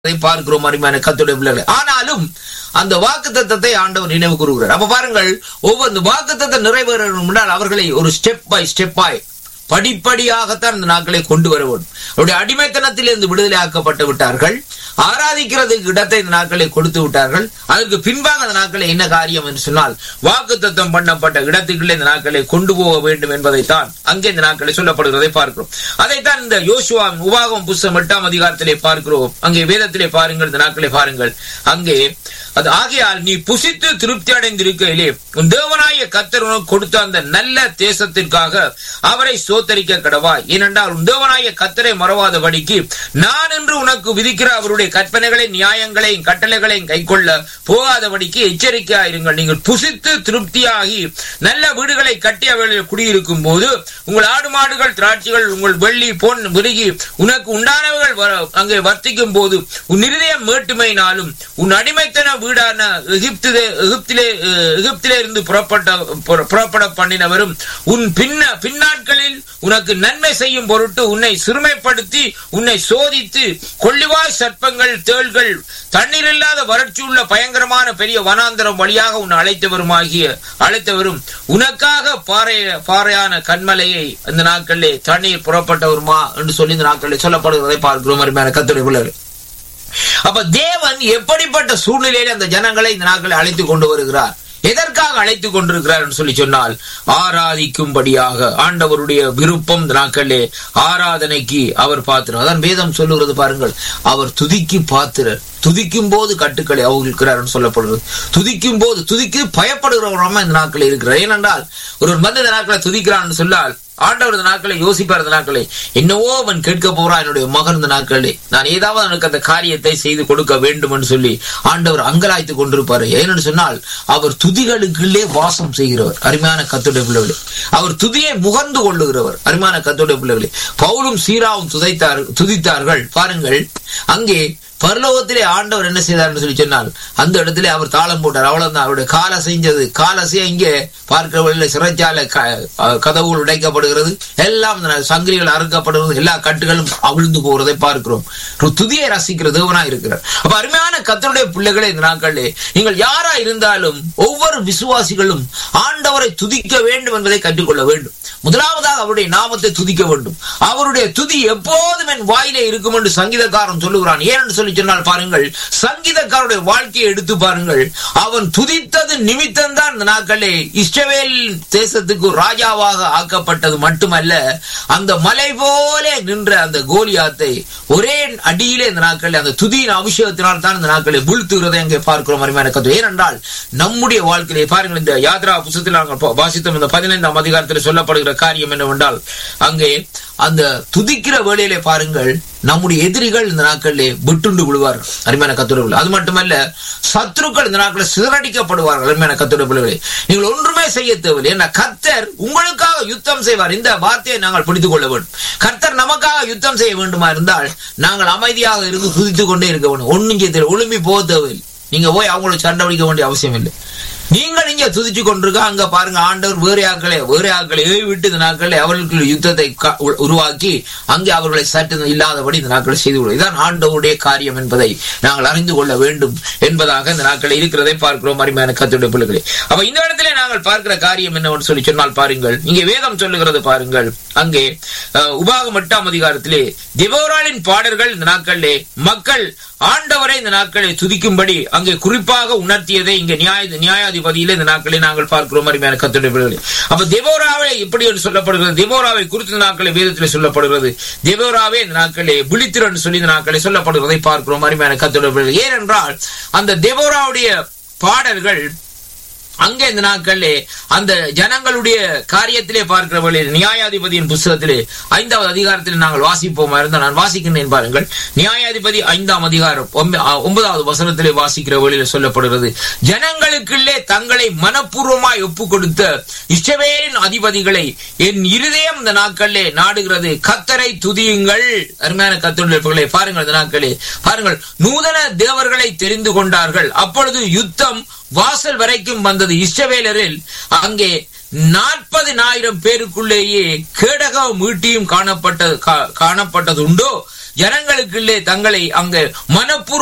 அதை பார்க்கிறோம் அருமையான கத்துடைய பிள்ளைகளை ஆனாலும் அந்த வாக்கு தத்தத்தை ஆண்டவர் நினைவு கூறுகிறார் அப்ப பாருங்கள் ஒவ்வொரு வாக்கு தத்தம் நிறைவேற முன்னால் அவர்களை ஒரு ஸ்டெப் பை ஸ்டெப்பாய் படிப்படியாகத்தான் இந்த நாட்களை கொண்டு வர வேண்டும் அவருடைய அடிமைத்தனத்திலிருந்து விடுதலை ஆக்கப்பட்டு விட்டார்கள் ஆராதிக்கிறதுக்கு இடத்தை இந்த நாட்களை கொடுத்து விட்டார்கள் அதற்கு பின்பாக அந்த நாட்களை என்ன காரியம் என்று சொன்னால் வாக்கு தத்தம் பண்ணப்பட்ட இடத்துக்குள்ளே இந்த நாட்களை கொண்டு போக வேண்டும் என்பதைத்தான் அங்கே இந்த நாட்களை சொல்லப்படுகிறதை பார்க்கிறோம் அதைத்தான் இந்த யோசுவா உபாகம் புஸ்தம் எட்டாம் அதிகாரத்திலே பார்க்கிறோம் அங்கே வேதத்திலே பாருங்கள் இந்த நாட்களை பாருங்கள் அங்கே அது ஆகையால் நீ புசித்து திருப்தி அடைந்திருக்கையிலே உன் தேவனாய கத்தர் உனக்கு கொடுத்த அந்த நல்ல தேசத்திற்காக அவரை சோத்தரிக்க கடவாய் ஏனென்றால் உன் தேவனாய கத்தரை மறவாதபடிக்கு நான் என்று உனக்கு விதிக்கிற அவருடைய கற்பனைகளை நியாயங்களையும் கட்டளைகளையும் கைக்கொள்ள போகாதபடிக்கு எச்சரிக்கையாயிருங்கள் நீங்கள் புசித்து திருப்தியாகி நல்ல வீடுகளை கட்டி அவர்களில் குடியிருக்கும் போது உங்கள் ஆடு மாடுகள் திராட்சைகள் உங்கள் வெள்ளி பொன் விருகி உனக்கு உண்டானவர்கள் வ- அங்கே வர்த்திக்கும் போது உன் இருதயம் மேட்டுமையினாலும் உன் அடிமைத்தன வீடான எகிப்திலே எகிப்திலே அஹ், எகிப்திலே இருந்து புறப்பட்ட புற- புறப்பட பண்ணினவரும் உன் பின்ன பின்னாட்களில் உனக்கு நன்மை செய்யும் பொருட்டு உன்னை சிறுமைப்படுத்தி உன்னை சோதித்து கொள்ளிவாய் சர்ப்பங்கள் தேள்கள் தண்ணீர் இல்லாத வறட்சியுள்ள பயங்கரமான பெரிய வனாந்தரம் வழியாக உன்னை அழைத்தவருமாகிய அழைத்தவரும் உனக்காக பாறை பாறையான கண்மலையை இந்த நாட்களிலே தண்ணீர் புறப்பட்டவருமா என்று சொல்லி இந்த நாட்களில் சொல்லப்படுவதை பார்க்கிறோம் அருமையான கத்துரை பிள்ளைகள் அப்ப தேவன் எப்படிப்பட்ட சூழ்நிலையில அந்த ஜனங்களை இந்த நாட்களை அழைத்து கொண்டு வருகிறார் எதற்காக அழைத்து கொண்டிருக்கிறார் என்று சொல்லி சொன்னால் ஆராதிக்கும்படியாக ஆண்டவருடைய விருப்பம் இந்த நாட்களிலே ஆராதனைக்கு அவர் பாத்திரம் அதான் வேதம் சொல்லுகிறது பாருங்கள் அவர் துதிக்கு பாத்திரர் துதிக்கும் போது கட்டுக்களை அவர்களுக்கிறார் சொல்லப்படுகிறது துதிக்கும் போது துதிக்கு பயப்படுகிறவராம இந்த நாட்களில் இருக்கிறார் ஏனென்றால் ஒரு மந்த இந்த நாட்களை துதிக்கிறான் சொன்னால் ஆண்டவர் இந்த நாட்களை யோசிப்பார் இந்த நாட்களை என்னவோ அவன் கேட்க போறான் என்னுடைய மகன் இந்த நாட்களே நான் ஏதாவது அவனுக்கு அந்த காரியத்தை செய்து கொடுக்க வேண்டும் என்று சொல்லி ஆண்டவர் அங்கலாய்த்து கொண்டிருப்பாரு ஏனென்று சொன்னால் அவர் துதிகளுக்குள்ளே வாசம் செய்கிறவர் அருமையான கத்துடைய பிள்ளைகளே அவர் துதியை முகர்ந்து கொள்ளுகிறவர் அருமையான கத்துடைய பிள்ளைகளே பவுலும் சீராவும் துதைத்தார் துதித்தார்கள் பாருங்கள் அங்கே பரலோகத்திலே ஆண்டவர் என்ன செய்தார்னு சொல்லி சொன்னால் அந்த இடத்திலே அவர் தாளம் போட்டார் அவ்வளவுதான் அவருடைய கால செஞ்சது காலசைய இங்கே பார்க்கிற வழியில சிறைச்சாலை க- அஹ் கதவுகள் உடைக்கப்படுகிறது எல்லாம் இந்த சங்கிலிகள் அறுக்கப்படுகிறது எல்லா கட்டுகளும் அவிழ்ந்து போகிறதை பார்க்கிறோம் ஒரு துதியை ரசிக்கிற தேவனா இருக்கிறார் அப்ப அருமையான கத்தருடைய பிள்ளைகளே இந்த நாட்களிலே நீங்கள் யாரா இருந்தாலும் ஒவ்வொரு விசுவாசிகளும் ஆண்டவரை துதிக்க வேண்டும் என்பதை கற்றுக்கொள்ள வேண்டும் முதலாவதாக அவருடைய நாமத்தை துதிக்க வேண்டும் அவருடைய துதி எப்போதும் என் வாயிலே இருக்கும் என்று சங்கீதக்காரன் சொல்லுகிறான் ஏனென்று சொல்லி சொன்னால் பாருங்கள் சங்கீதக்காரருடைய வாழ்க்கையை எடுத்து பாருங்கள் அவன் துதித்தது நிமித்தம் தான் இந்த நாட்களே இஸ்ரவேல் தேசத்துக்கு ராஜாவாக ஆக்கப்பட்டது மட்டுமல்ல அந்த மலை போல நின்ற அந்த கோலியாத்தை ஒரே அடியிலே இந்த நாட்களில் அந்த துதியின் அபிஷேகத்தினால் தான் இந்த நாட்களை வீழ்த்துகிறதை அங்கே பார்க்கிறோம் அருமையான கத்து ஏனென்றால் நம்முடைய வாழ்க்கையிலே பாருங்கள் இந்த யாத்ரா புத்தகத்தில் நாங்கள் பா- வாசித்தோம் இந்த பதினைந்தாம் அதிகாரத்தில் சொல்லப்படுகிற காரியம் என்னவென்றால் அங்கே அந்த துதிக்கிற வேளையிலே பாருங்கள் நம்முடைய எதிரிகள் இந்த நாட்களிலே விட்டுண்டு விழுவார்கள் அருமையான கத்துறவுகள் அது மட்டுமல்ல சத்துருக்கள் இந்த நாட்களில் சிதறடிக்கப்படுவார்கள் அருமையான கத்துடைய பிள்ளைகளே நீங்கள் ஒன்றுமே செய்ய தேவையில்லை ஏன்னா கர்த்தர் உங்களுக்காக யுத்தம் செய்வார் இந்த வார்த்தையை நாங்கள் பிடித்துக் கொள்ள வேண்டும் கர்த்தர் நமக்காக யுத்தம் செய்ய வேண்டுமா இருந்தால் நாங்கள் அமைதியாக இருந்து துதித்துக் கொண்டே இருக்க வேண்டும் ஒண்ணும் செய்ய தேவை ஒழும்பி போக தேவையில்லை நீங்க போய் அவங்களுக்கு சண்டை பிடிக்க வேண்டிய அவசியம் இல்லை நீங்கள் இங்க துதிச்சு கொண்டிருக்க அங்க பாருங்க ஆண்டவர் வேறு ஆட்களை வேறு ஆட்களை ஏவி விட்டு இந்த நாட்களை அவர்களுக்கு யுத்தத்தை க- உ- உருவாக்கி அங்கே அவர்களை சற்று இல்லாதபடி இந்த நாட்களை செய்து கொள்ளும் இதான் ஆண்டவருடைய காரியம் என்பதை நாங்கள் அறிந்து கொள்ள வேண்டும் என்பதாக இந்த நாட்களை இருக்கிறதை பார்க்கிறோம் அருமையான கத்துடைய பிள்ளைகளே அப்ப இந்த இடத்துல நாங்கள் பார்க்கிற காரியம் என்னவென்று சொல்லி சொன்னால் பாருங்கள் இங்கே வேதம் சொல்லுகிறது பாருங்கள் அங்கே அஹ், உபாகம் எட்டாம் அதிகாரத்திலே திவோராளின் பாடல்கள் இந்த நாட்களிலே மக்கள் ஆண்டவரை இந்த நாட்களை துதிக்கும்படி அங்கே குறிப்பாக உணர்த்தியதை இங்கே நியாய நியாயாதிபதியிலே இந்த நாட்களை நாங்கள் பார்க்கிறோம் அருமையான கத்துடைய பிள்ளைகளே அப்ப தேவோராவை எப்படி என்று சொல்லப்படுகிறது தேவோராவை குறித்த இந்த நாட்களை வேதத்தில் சொல்லப்படுகிறது தேவோராவே இந்த நாட்களே விழித்திரு என்று சொல்லி இந்த நாட்களை சொல்லப்படுவதை பார்க்கிறோம் அருமையான கத்துடைய பிள்ளைகள் ஏனென்றால் அந்த தேவோராவுடைய பாடல்கள் அங்கே இந்த நாட்களிலே அந்த ஜனங்களுடைய காரியத்திலே பார்க்கிற வழியில் நியாயாதிபதியின் புஸ்தகத்திலே ஐந்தாவது அதிகாரத்தில் நாங்கள் வாசிப்போமா இருந்தால் நான் வாசிக்கின்றேன் பாருங்கள் நியாயாதிபதி ஐந்தாம் அதிகாரம் ஒன்ப- ஆ, ஒன்பதாவது வசனத்திலே வாசிக்கிற வழியில் சொல்லப்படுகிறது ஜனங்களுக்குள்ளே தங்களை மனப்பூர்வமாய் ஒப்பு கொடுத்த இஷ்டவேலின் அதிபதிகளை என் இருதயம் இந்த நாட்களிலே நாடுகிறது கத்தரை துதியுங்கள் அருமையான கத்தருடைய பாருங்கள் இந்த நாட்களே பாருங்கள் நூதன தேவர்களை தெரிந்து கொண்டார்கள் அப்பொழுது யுத்தம் வாசல் வரைக்கும் வந்தது இஸ்ரவேலரில் அங்கே நாற்பதினாயிரம் பேருக்குள்ளேயே கேடகம் மீட்டியும் காணப்பட்டது கா- காணப்பட்டது உண்டோ ஜனங்களுக்குள்ளே தங்களை அங்க மனப்பூர்வ